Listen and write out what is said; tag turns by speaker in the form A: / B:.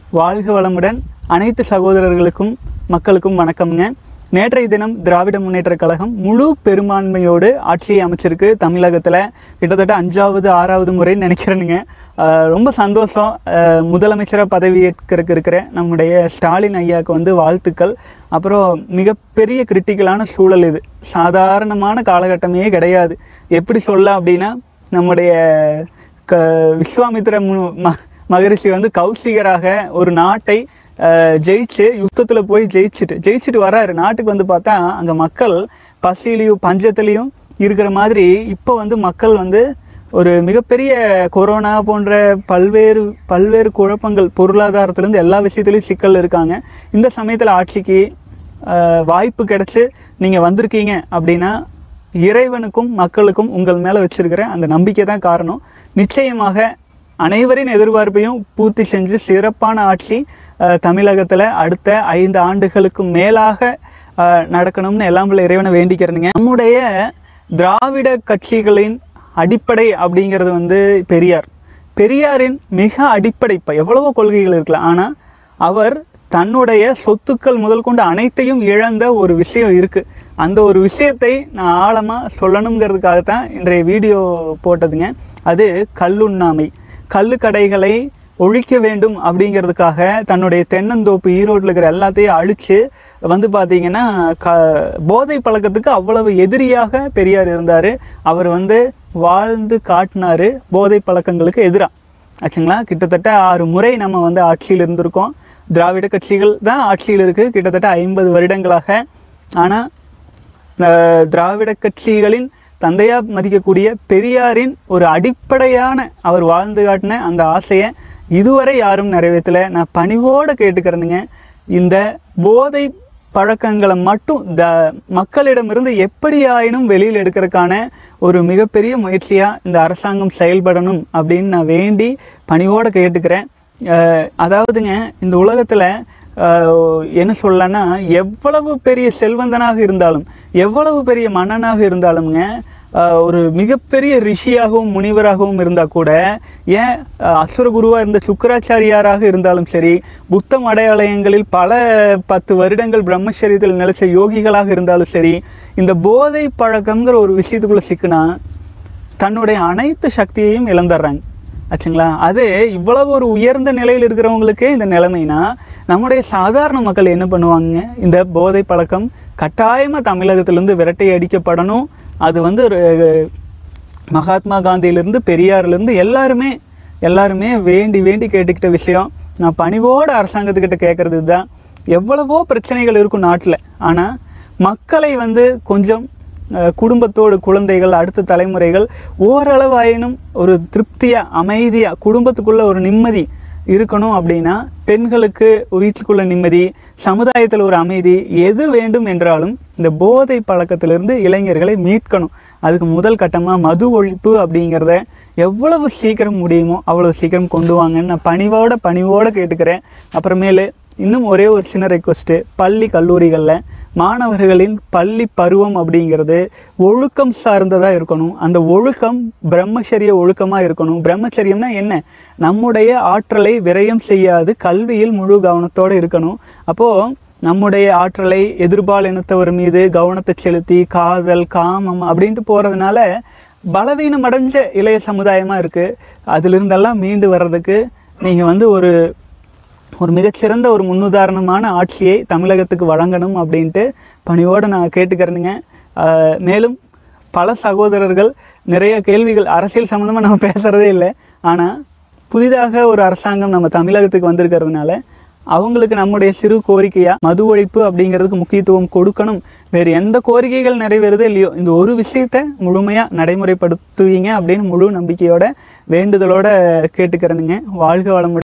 A: வாழ்க வளமுடன் அனைத்து சகோதரர்களுக்கும் மக்களுக்கும் வணக்கம்ங்க நேற்றைய தினம் திராவிட முன்னேற்றக் கழகம் முழு பெரும்பான்மையோடு ஆட்சியை அமைச்சிருக்கு தமிழகத்தில் கிட்டத்தட்ட அஞ்சாவது ஆறாவது முறைன்னு நினைக்கிறேனுங்க ஆஹ் ரொம்ப சந்தோஷம் ஆஹ் முதலமைச்சராக பதவியேற்கிறதுக்கு இருக்கிற நம்முடைய ஸ்டாலின் ஐயாவுக்கு வந்து வாழ்த்துக்கள் அப்புறம் மிகப்பெரிய கிரிட்டிக்கலான சூழல் இது சாதாரணமான காலகட்டமே கிடையாது எப்படி சொல்ல அப்படின்னா நம்முடைய க விஸ்வாமித்திர மு- ம- மகரிஷி வந்து கௌசிகராக ஒரு நாட்டை அஹ், ஜெயிச்சு யுத்தத்தில் போய் ஜெயிச்சுட்டு ஜெயிச்சுட்டு வர்றாரு நாட்டுக்கு வந்து பார்த்தா அங்கே மக்கள் பசியிலையும் பஞ்சத்துலேயும் இருக்கிற மாதிரி இப்போ வந்து மக்கள் வந்து ஒரு மிகப்பெரிய கொரோனா போன்ற பல்வேறு பல்வேறு குழப்பங்கள் பொருளாதாரத்திலேருந்து எல்லா விஷயத்துலையும் சிக்கல் இருக்காங்க இந்த சமயத்தில் ஆட்சிக்கு அஹ், வாய்ப்பு கிடைச்சு நீங்கள் வந்திருக்கீங்க அப்படின்னா இறைவனுக்கும் மக்களுக்கும் உங்கள் மேலே வச்சிருக்கிற அந்த நம்பிக்கை தான் காரணம் நிச்சயமாக அனைவரின் எதிர்பார்ப்பையும் பூர்த்தி செஞ்சு சிறப்பான ஆட்சி தமிழகத்தில் அடுத்த ஐந்து ஆண்டுகளுக்கு மேலாக அஹ், நடக்கணும்னு எல்லாம் உள்ள இறைவனை வேண்டிக்கிறேனுங்க நம்முடைய திராவிட கட்சிகளின் அடிப்படை அப்படிங்கிறது வந்து பெரியார் பெரியாரின் மிக அடிப்படை இப்போ எவ்வளவோ கொள்கைகள் இருக்கலாம் ஆனால் அவர் தன்னுடைய சொத்துக்கள் முதல் கொண்டு அனைத்தையும் இழந்த ஒரு விஷயம் இருக்கு அந்த ஒரு விஷயத்தை நான் ஆழமாக சொல்லணுங்கிறதுக்காக தான் இன்றைய வீடியோ போட்டதுங்க அது கல்லுண்ணாமை கள்ளுக்கடைகளை ஒழிக்க வேண்டும் அப்படிங்கிறதுக்காக தன்னுடைய தென்னந்தோப்பு ஈரோட்டில் இருக்கிற எல்லாத்தையும் அழித்து வந்து பார்த்தீங்கன்னா க போதை பழக்கத்துக்கு அவ்வளவு எதிரியாக பெரியார் இருந்தார் அவர் வந்து வாழ்ந்து காட்டினாரு போதை பழக்கங்களுக்கு எதிராக ஆச்சுங்களா கிட்டத்தட்ட ஆறு முறை நம்ம வந்து ஆட்சியில் இருந்திருக்கோம் திராவிட கட்சிகள் தான் ஆட்சியில் இருக்குது கிட்டத்தட்ட ஐம்பது வருடங்களாக ஆனால் அஹ், திராவிட கட்சிகளின் தந்தையா மதிக்கக்கூடிய பெரியாரின் ஒரு அடிப்படையான அவர் வாழ்ந்து காட்டின அந்த ஆசையை இதுவரை யாரும் நிறைவேற்றல நான் பணிவோடு கேட்டுக்கிறேனுங்க இந்த போதை பழக்கங்களை மட்டும் த மக்களிடமிருந்து எப்படி ஆயினும் வெளியில் எடுக்கிறதுக்கான ஒரு மிகப்பெரிய முயற்சியாக இந்த அரசாங்கம் செயல்படணும் அப்படின்னு நான் வேண்டி பணிவோடு கேட்டுக்கிறேன் அஹ் அதாவதுங்க இந்த உலகத்தில் என்ன சொல்லனா எவ்வளவு பெரிய செல்வந்தனாக இருந்தாலும் எவ்வளவு பெரிய மன்னனாக இருந்தாலும்ங்க அஹ் ஒரு மிகப்பெரிய ரிஷியாகவும் முனிவராகவும் இருந்தால் கூட ஏன் அஹ் அசுரகுருவாக இருந்த சுக்கராச்சாரியாராக இருந்தாலும் சரி புத்த மடையாலயங்களில் பல பத்து வருடங்கள் பிரம்மச்சரியத்தில் நிலைச்ச யோகிகளாக இருந்தாலும் சரி இந்த போதை பழக்கங்கிற ஒரு விஷயத்துக்குள்ளே சிக்கினா தன்னுடைய அனைத்து சக்தியையும் இழந்துடுறாங்க ஆச்சுங்களா அது இவ்வளவு ஒரு உயர்ந்த நிலையில் இருக்கிறவங்களுக்கே இந்த நிலைமைனா நம்முடைய சாதாரண மக்கள் என்ன பண்ணுவாங்க இந்த போதை பழக்கம் கட்டாயமாக தமிழகத்திலேருந்து விரட்டை அடிக்கப்படணும் அது வந்து ஒரு மகாத்மா காந்தியிலேருந்து பெரியார்லேருந்து எல்லாருமே எல்லாருமே வேண்டி வேண்டி கேட்டுக்கிட்ட விஷயம் நான் பணிவோட அரசாங்கத்துக்கிட்ட கேட்குறது தான் எவ்வளவோ பிரச்சனைகள் இருக்கும் நாட்டில் ஆனால் மக்களை வந்து கொஞ்சம் அஹ், குடும்பத்தோடு குழந்தைகள் அடுத்த தலைமுறைகள் ஓரளவு ஆயினும் ஒரு திருப்தியாக அமைதியாக குடும்பத்துக்குள்ள ஒரு நிம்மதி இருக்கணும் அப்படின்னா பெண்களுக்கு வீட்டுக்குள்ள நிம்மதி சமுதாயத்தில் ஒரு அமைதி எது வேண்டும் என்றாலும் இந்த போதை பழக்கத்திலிருந்து இளைஞர்களை மீட்கணும் அதுக்கு முதல் கட்டமாக மது ஒழிப்பு அப்படிங்கிறத எவ்வளவு சீக்கிரம் முடியுமோ அவ்வளவு சீக்கிரம் கொண்டு வாங்கன்னு நான் பணிவோட பணிவோட கேட்டுக்கிறேன் அப்புறமேலு இன்னும் ஒரே ஒரு சின்ன ரெக்வஸ்ட்டு பள்ளி கல்லூரிகளில் மாணவர்களின் பள்ளி பருவம் அப்படிங்கிறது ஒழுக்கம் சார்ந்ததாக இருக்கணும் அந்த ஒழுக்கம் பிரம்மச்சரிய ஒழுக்கமாக இருக்கணும் பிரம்மச்சரியம்னா என்ன நம்முடைய ஆற்றலை விரயம் செய்யாது கல்வியில் முழு கவனத்தோடு இருக்கணும் அப்போது நம்முடைய ஆற்றலை எதிர்பால் இனத்தவர் மீது கவனத்தை செலுத்தி காதல் காமம் அப்படின்ட்டு போகிறதுனால பலவீனம் அடைஞ்ச இளைய சமுதாயமாக இருக்குது அதிலிருந்தெல்லாம் மீண்டு வர்றதுக்கு நீங்கள் வந்து ஒரு ஒரு மிகச்சிறந்த ஒரு முன்னுதாரணமான ஆட்சியை தமிழகத்துக்கு வழங்கணும் அப்படின்ட்டு பணியோடு நான் கேட்டுக்கிறேனுங்க ஆஹ் மேலும் பல சகோதரர்கள் நிறைய கேள்விகள் அரசியல் சம்மந்தமாக நம்ம பேசுகிறதே இல்லை ஆனால் புதிதாக ஒரு அரசாங்கம் நம்ம தமிழகத்துக்கு வந்திருக்கிறதுனால அவங்களுக்கு நம்முடைய சிறு கோரிக்கையாக மது ஒழிப்பு அப்படிங்கிறதுக்கு முக்கியத்துவம் கொடுக்கணும் வேறு எந்த கோரிக்கைகள் நிறைவேறுதோ இல்லையோ இந்த ஒரு விஷயத்தை முழுமையாக நடைமுறைப்படுத்துவீங்க அப்படின்னு முழு நம்பிக்கையோட வேண்டுதலோட கேட்டுக்கிறேனுங்க வாழ்க வளமுடன்